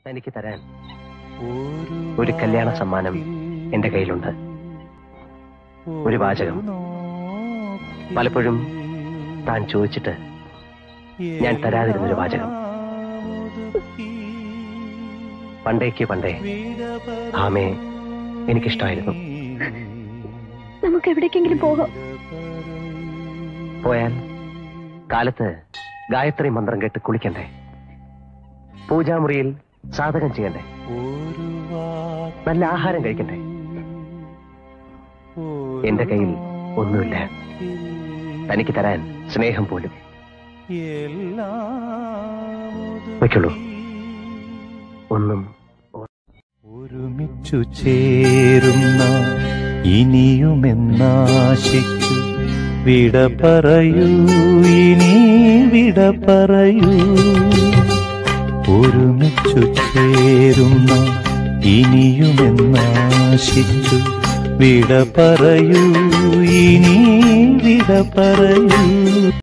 തനിക്ക് തരാൻ ഒരു കല്യാണ സമ്മാനം എന്റെ കയ്യിലുണ്ട് ഒരു വാചകം പലപ്പോഴും താൻ ചോദിച്ചിട്ട് ഞാൻ തരാതിരുന്നൊരു വാചകം പണ്ടേക്ക് പണ്ടേ ആമയെ എനിക്കിഷ്ടമായിരുന്നു നമുക്ക് എവിടേക്കെങ്കിലും പോകാം പോയാൽ കാലത്ത് ഗായത്രി മന്ത്രം കേട്ട് കുളിക്കണ്ടേ പൂജാമുറിയിൽ സാധകം ചെയ്യണ്ടേ നല്ല ആഹാരം കഴിക്കണ്ടേ എന്റെ കയ്യിൽ ഒന്നുമില്ല തനിക്ക് തരാൻ സ്നേഹം പോലും വയ്ക്കുള്ളൂ ഒന്നും ഒരുമിച്ചു ചേരുന്ന ഇനിയുമെന്നാശിച്ചു വിട പറയൂ ഇനി വിട പറയൂ ഒരുമിച്ചു ചേരുന്ന ഇനിയുമെന്നാശിച്ചു വിട പറയൂ ഇനി വിട പറയൂ